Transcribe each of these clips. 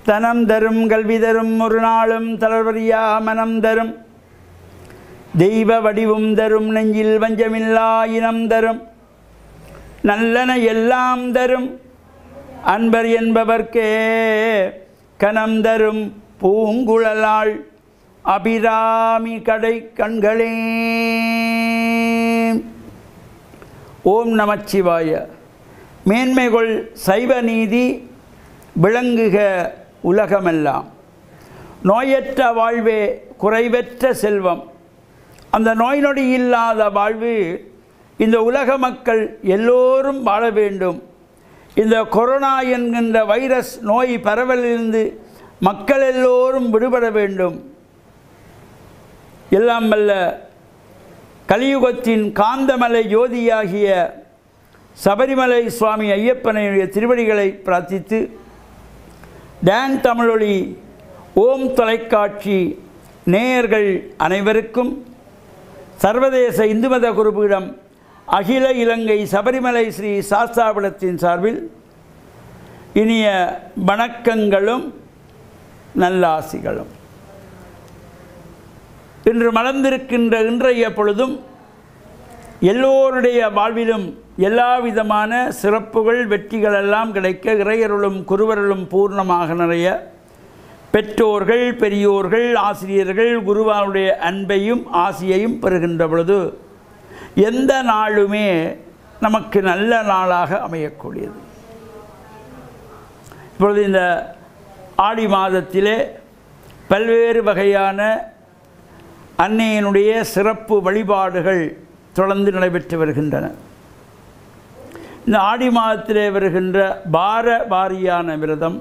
தனம் தரும் கல்வி தரும் ஒரு நாளும் தளர்வறியா மனம் தரும் தெய்வ வடிவும் தரும் நெஞ்சில் வஞ்சமில்லா இனம் தரும் நல்லன எல்லாம் தரும் அன்பர் என்பவர்க்கே கனம் தரும் பூங்குழலாள் அபிராமி கடை கண்களே ஓம் நமச்சிவாய மேன்மைகொள் சைவ நீதி விளங்குக உலகமெல்லாம் நோயற்ற வாழ்வே குறைவற்ற செல்வம் அந்த நோய் நொடி இல்லாத வாழ்வு இந்த உலக மக்கள் எல்லோரும் வாழ வேண்டும் இந்த கொரோனா என்கின்ற வைரஸ் நோய் பரவலிலிருந்து மக்கள் எல்லோரும் விடுபட வேண்டும் எல்லாம் வல்ல கலியுகத்தின் காந்தமலை ஜோதியாகிய சபரிமலை சுவாமி ஐயப்பனுடைய திருவடிகளை பிரார்த்தித்து டான் தமிழொலி ஓம் தொலைக்காட்சி நேயர்கள் அனைவருக்கும் சர்வதேச இந்து மத குருபீடம் அகில இலங்கை சபரிமலை ஸ்ரீ சாஸ்தாபுரத்தின் சார்பில் இனிய வணக்கங்களும் நல்லாசிகளும் இன்று மலர்ந்திருக்கின்ற இன்றைய பொழுதும் எல்லோருடைய வாழ்விலும் எல்லா விதமான சிறப்புகள் வெற்றிகள் எல்லாம் கிடைக்க இறையருளும் குருவருளும் பூர்ணமாக நிறைய பெற்றோர்கள் பெரியோர்கள் ஆசிரியர்கள் குருவாருடைய அன்பையும் ஆசியையும் பெறுகின்ற பொழுது எந்த நாளுமே நமக்கு நல்ல நாளாக அமையக்கூடியது இப்பொழுது இந்த ஆடி மாதத்திலே பல்வேறு வகையான அன்னையினுடைய சிறப்பு வழிபாடுகள் தொடர்ந்து நடைபெற்று வருகின்றன இந்த ஆடி மாதத்திலே வருகின்ற பார வாரியான விரதம்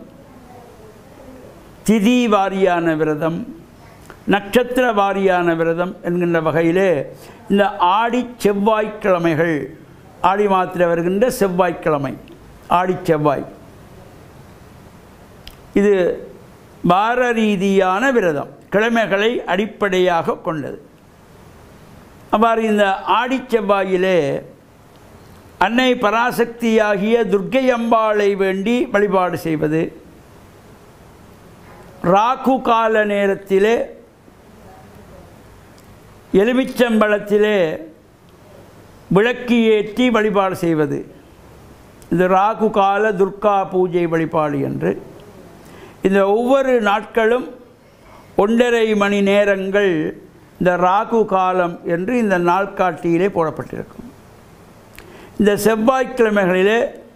திதி வாரியான விரதம் நட்சத்திர வாரியான விரதம் என்கின்ற வகையிலே இந்த ஆடி செவ்வாய்க்கிழமைகள் ஆடி மாதத்தில் வருகின்ற செவ்வாய்க்கிழமை ஆடி செவ்வாய் இது வார ரீதியான விரதம் கிழமைகளை அடிப்படையாக கொண்டது அவ்வாறு இந்த ஆடி செவ்வாயிலே அன்னை பராசக்தியாகிய துர்க்கை அம்பாளை வேண்டி வழிபாடு செய்வது ராகு கால நேரத்திலே எலுமிச்சம்பழத்திலே விளக்கு ஏற்றி வழிபாடு செய்வது இது ராகு கால துர்கா பூஜை வழிபாடு என்று இந்த ஒவ்வொரு நாட்களும் ஒன்றரை மணி நேரங்கள் இந்த ராகு காலம் என்று இந்த நாட்காட்டியிலே போடப்பட்டிருக்கும் இந்த செவ்வாய்க்கிழமைகளிலே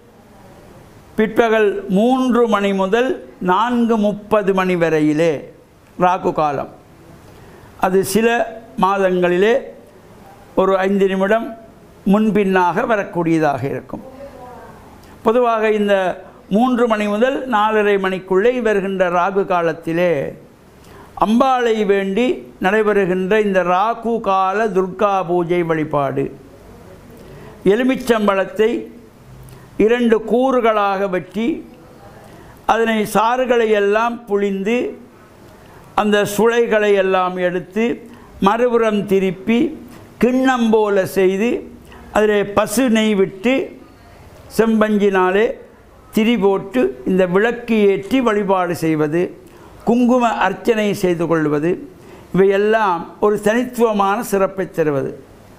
பிற்பகல் மூன்று மணி முதல் நான்கு முப்பது மணி வரையிலே ராகு காலம் அது சில மாதங்களிலே ஒரு ஐந்து நிமிடம் முன்பின்னாக வரக்கூடியதாக இருக்கும் பொதுவாக இந்த மூன்று மணி முதல் நாலரை மணிக்குள்ளே வருகின்ற ராகு காலத்திலே அம்பாளை வேண்டி நடைபெறுகின்ற இந்த ராகு கால துர்கா பூஜை வழிபாடு எலுமிச்சம்பழத்தை இரண்டு கூறுகளாக வெட்டி அதனை சாறுகளை எல்லாம் புழிந்து அந்த சுளைகளை எல்லாம் எடுத்து மறுபுறம் திருப்பி கிண்ணம் போல செய்து அதில் பசு நெய் விட்டு செம்பஞ்சினாலே திரி போட்டு இந்த விளக்கு ஏற்றி வழிபாடு செய்வது குங்கும அர்ச்சனை செய்து கொள்வது இவையெல்லாம் ஒரு தனித்துவமான சிறப்பை தருவது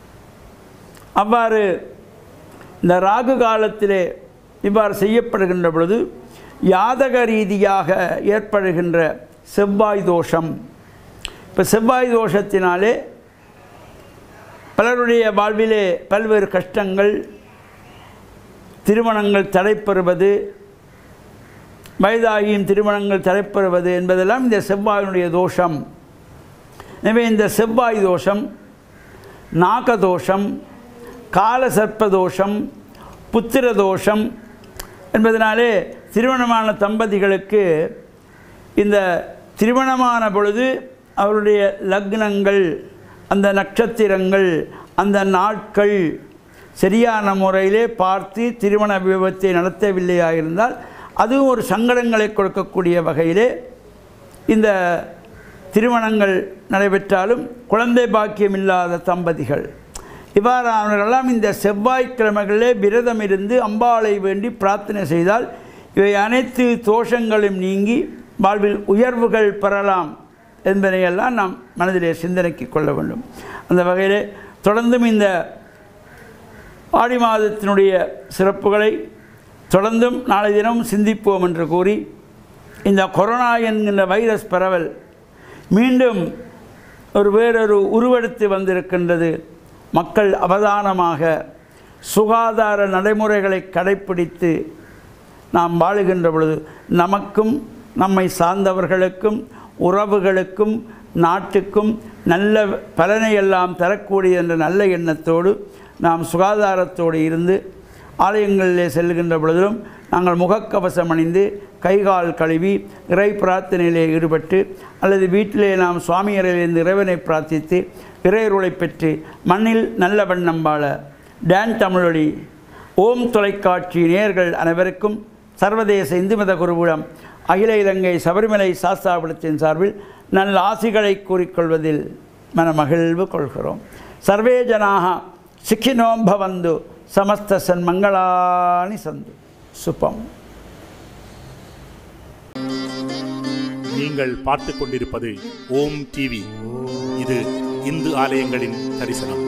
அவ்வாறு இந்த ராகு காலத்திலே இவ்வாறு செய்யப்படுகின்ற பொழுது யாதக ரீதியாக ஏற்படுகின்ற செவ்வாய் தோஷம் இப்போ செவ்வாய் தோஷத்தினாலே பலருடைய வாழ்விலே பல்வேறு கஷ்டங்கள் திருமணங்கள் தடைப்பெறுவது வயதாகியும் திருமணங்கள் தடைப்பெறுவது என்பதெல்லாம் இந்த செவ்வாயினுடைய தோஷம் எனவே இந்த செவ்வாய் தோஷம் நாக தோஷம் கால சர்ப்ப தோஷம் புத்திர தோஷம் என்பதனாலே திருமணமான தம்பதிகளுக்கு இந்த திருமணமான பொழுது அவருடைய லக்னங்கள் அந்த நட்சத்திரங்கள் அந்த நாட்கள் சரியான முறையிலே பார்த்து திருமண விபத்தை நடத்தவில்லையாக இருந்தால் அதுவும் ஒரு சங்கடங்களை கொடுக்கக்கூடிய வகையிலே இந்த திருமணங்கள் நடைபெற்றாலும் குழந்தை பாக்கியம் இல்லாத தம்பதிகள் இவ்வாறானவர்களெல்லாம் இந்த செவ்வாய்க்கிழமைகளிலே விரதம் இருந்து அம்பாளை வேண்டி பிரார்த்தனை செய்தால் இவை அனைத்து தோஷங்களும் நீங்கி வாழ்வில் உயர்வுகள் பெறலாம் என்பதையெல்லாம் நாம் மனதிலே சிந்தனைக்கு கொள்ள வேண்டும் அந்த வகையிலே தொடர்ந்தும் இந்த ஆடி மாதத்தினுடைய சிறப்புகளை தொடர்ந்தும் நாளை தினமும் சிந்திப்போம் என்று கூறி இந்த கொரோனா என்கின்ற வைரஸ் பரவல் மீண்டும் ஒரு வேறொரு உருவெடுத்து வந்திருக்கின்றது மக்கள் அவதானமாக சுகாதார நடைமுறைகளை கடைப்பிடித்து நாம் வாழுகின்ற பொழுது நமக்கும் நம்மை சார்ந்தவர்களுக்கும் உறவுகளுக்கும் நாட்டுக்கும் நல்ல பலனை எல்லாம் தரக்கூடிய என்ற நல்ல எண்ணத்தோடு நாம் சுகாதாரத்தோடு இருந்து ஆலயங்களிலே செல்கின்ற பொழுதிலும் நாங்கள் முகக்கவசம் அணிந்து கைகால் கழுவி இறை பிரார்த்தனையிலே ஈடுபட்டு அல்லது வீட்டிலே நாம் சுவாமி அறையிலிருந்து இறைவனை பிரார்த்தித்து இறையருளை பெற்று மண்ணில் நல்ல வண்ணம் வாழ டான் தமிழொலி ஓம் தொலைக்காட்சி நேயர்கள் அனைவருக்கும் சர்வதேச இந்து மத குருவிடம் அகில இலங்கை சபரிமலை சாஸ்தாபுரத்தின் சார்பில் நல்ல ஆசிகளை கூறிக்கொள்வதில் மனமகிழ்வு கொள்கிறோம் சர்வே ஜனாக சிக்கினோம் பவந்து சமஸ்த சன்மங்களானி சந்து சுப்பம் நீங்கள் பார்த்துக் கொண்டிருப்பது ஓம் டிவி இது இந்து ஆலயங்களின் தரிசனம்